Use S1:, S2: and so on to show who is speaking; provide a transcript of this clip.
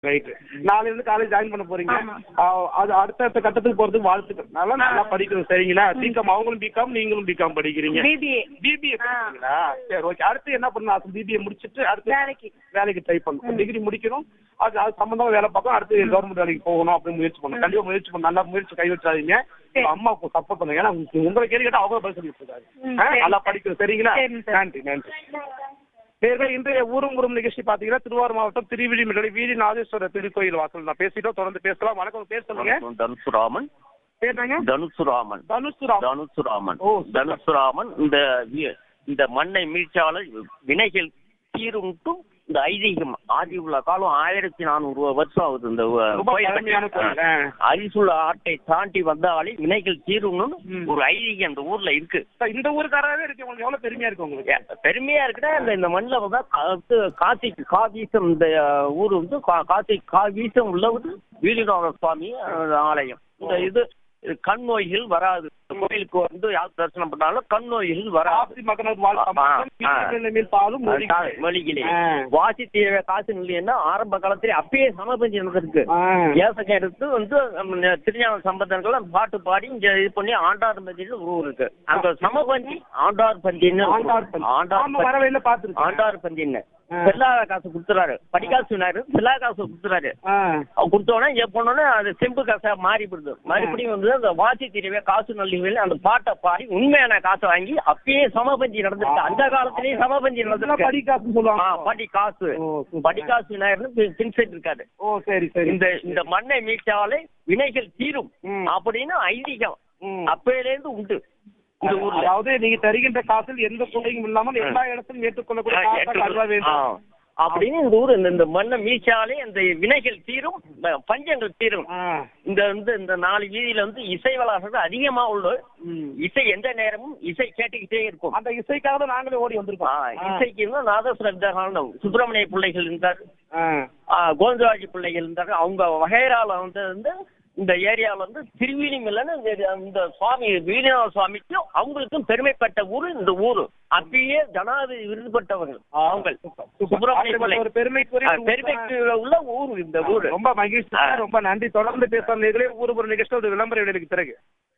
S1: Right நாளைல இருந்து college join பண்ண போறீங்க
S2: ஆமா.
S1: ஆ, அது அடுத்தடுத்த கட்டத்துக்கு போறதுக்கு வாழ்த்துக்கள் நல்லா நல்லா படிக்கணும் சரிங்களா பிகாம் அவங்களும் பிகாம் நீங்களும் பிகாம் படிக்கிறீங்க
S2: பிபிஏ
S1: பிபிஏ
S2: ஆ.
S1: படிக்கிறீங்களா சரி ஓகே அடுத்து என்ன பண்ணணும் அது பிபிஏ முடிச்சிட்டு அடுத்து
S2: வேலைக்கு
S1: வேலைக்கு ட்ரை பண்ணணும் டிகிரி முடிக்கணும் அது அது சம்பந்தமா வேலை பார்க்கணும் அடுத்து கவர்மெண்ட் வேலைக்கு போகணும் அப்படின்னு முயற்சி பண்ணணும் கண்டிப்பா முயற்சி பண்ணணும் நல்லா முயற்சி கை வச்சாதீங்க
S2: சரி.
S1: அம்மாவுக்கு சப்போர்ட் பண்ணுங்க ஏன்னா உங்களுக்கு- உங்களை கேள்வி கேட்டா அவங்க பதில் சொல்லிட்டு இருக்காரு
S2: ம்,
S1: ஆ,
S2: சரி.
S1: நல்லா படிக்கணும் சரிங்களா
S2: சரிங்க சார்.
S1: நன்றி நன்றி நேர்களே இன்றைய ஊரும் ஊரும் நிகழ்ச்சி பாத்தீங்கன்னா திருவாரூர் மாவட்டம் திருவிழிமிடலை வீதி நாதேஸ்வரர் திருக்கோயில் வாசல் நான் பேசிட்டோம் தொடர்ந்து பேசலாம் வணக்கம் பேர் சொல்லுங்க
S3: வணக்கம், தனுசுராமன்
S1: பேர் என்னங்க
S3: தனுசுராமன்
S1: தனுசுராம்
S3: தனுசுராமன்
S1: ஓ, சூப்பர்.
S3: தனுசுராமன் இந்த வி- இந்த மண்ணை மீட்சால வினைகள் தீரும்ட்டும் இந்த ஐதீகம் ஆதி உள்ள காலம் ஆயிரத்தி நானூறு வருஷம் ஆகுது இந்த வ-
S1: ரொம்ப
S3: கோயில்
S1: பழமையான
S3: கட்டி-
S1: கோயில். ஆ.
S3: அரிசுள்ள ஆட்டை தாண்டி வந்தாலே வினைகள் தீரும்னு
S1: ம்.
S3: ஒரு ஐதீகம் இந்த ஊர்ல இருக்கு
S1: சார், இந்த ஊருக்காராவே இருக்கு உங்களுக்கு எவ்வளவு பெருமையா இருக்கு உங்களுக்கு
S3: ஏ, பெருமையா இருக்குன்னா இந்த இந்த மண்ணில் வந்து கா- காசி காவீசம் இந்த அஹ், ஊர் வந்து கா- காசி காவீசம் உள்ளது வீரநாத சுவாமி அஹ், ஆலயம் இந்த இது இது கண் நோய்கள் வராது இந்த கோயிலுக்கு வந்து யார் தரிசனம் பண்ணாலும் கண் நோய்கள் வராது
S1: ஆப்தி மகனர் வாழ்க்கை
S3: ஆமா. ஆ.
S1: மேல் பாலும் மொழிகள்.
S3: மொழிகளே
S1: ஆ.
S3: வாசி தேவை காசு இல்லைன்னா ஆரம்ப காலத்துல அப்பயே சமபந்தி நடந்திருக்கு
S1: ஆ.
S3: ஏசகம் எடுத்து வந்து நம்ம திருஞான சம்பந்தங்கள் பாட்டு பாடி இங்க இது பண்ணி ஆண்டார் பந்தின்னு ஒரு ஊர் இருக்கு அந்த சமபந்தி ஆண்டார் பந்தின்னு
S1: ஆண்டார் பந்தி.
S3: ஆண்டார்
S1: ஆமா,
S3: பந்தி.
S1: வரவையில பாத்துருக்கேன்.
S3: ஆண்டார் பந்தின்னு
S1: ஆ.
S3: செல்லா காசு கொடுத்துறாரு படிக்காசு செல்லா காசு கொடுத்துறாரு
S1: ஆ.
S3: அவன் கொடுத்தோடனே இங்க போனோடனே அது செம்பு காசா மாறி போடுது மறுபடியும் வந்து அந்த வாசி திருவே காசு நல்லிகள் அந்த பாட்டை பாடி உண்மையான காசை வாங்கி அப்பயே சமபந்தி நடந்திருக்கு அந்த காலத்திலேயே சமபந்தி
S1: இதெல்லாம்
S3: நடந்திருக்கு
S1: படிக்காசுன்னு
S3: ஆ,
S1: சொல்லுவாங்க
S3: படி காசு
S1: ஓ, சூப்பர்.
S3: படி காசு விநாயகர்னு பின்செட் இருக்காரு
S1: ஓ சரி சரி
S3: இந்த இந்த மண்ணை மீட்டாலே வினைகள் தீரும்
S1: ம்.
S3: அப்படின்னு ஐதீகம்
S1: ம்.
S3: அப்பையில இருந்து உண்டு இந்த ஊர்ல
S1: அதாவது நீங்க தருகின்ற காசில் எந்த குறையும் இல்லாமல் எல்லா இடத்திலும் ஏற்றுக்கொள்ளக்கூடிய
S3: ஆ,
S1: காசாக
S3: ஏற்றுக்கொள்-
S1: கருத வேண்டும்
S3: ஆ. அப்படின்னு இந்த ஊர் இந்த இந்த மண்ணை மீச்சாலே இந்த வினைகள் தீரும் ப- பஞ்சங்கள் தீரும்
S1: ஆ.
S3: இந்த வந்து இந்த நாலு வீதியில வந்து இசை வளாகங்கள் அதிகமா உள்ள
S1: ம்.
S3: இசை எந்த நேரமும் இசை கேட்டுக்கிட்டே இருக்கும்
S1: அந்த இசைக்காக தான் நாங்களே ஓடி வந்திருக்கோம்
S3: ஆ,
S1: ஆ.
S3: இசைக்கு வந்து நாதஸ்வர வித்யாகாலம் சுப்பிரமணிய பிள்ளைகள் இருந்தார்
S1: ஆ.
S3: கோவிந்தராஜ் பிள்ளைகள் இருந்தாங்க அவங்க வகைரால வந்து வந்து இந்த ஏரியாவில் வந்து திருவிழிமலைன்னு இந்த- இந்த சுவாமி வீரநாத சுவாமிக்கும் அவங்களுக்கும் பெருமைப்பட்ட ஊர் இந்த ஊர் அப்பயே ஜனாதிபதி விருது பெற்றவர்கள் அவங்க சுப்பிரமணிய பிள்ளை
S1: ஒரு பெருமைக்குரிய
S3: ஆ, பெருமைக்கு உள்ள ஊர் இந்த ஊர்
S1: ரொம்ப மகிழ்ச்சி
S3: ஆ.
S1: ரொம்ப நன்றி தொடர்ந்து பேசுற நிகழ்ச்சி ஊர் ஒரு நிகழ்ச்சி ஒரு விளம்பர இடைவெளிக்கு பிறகு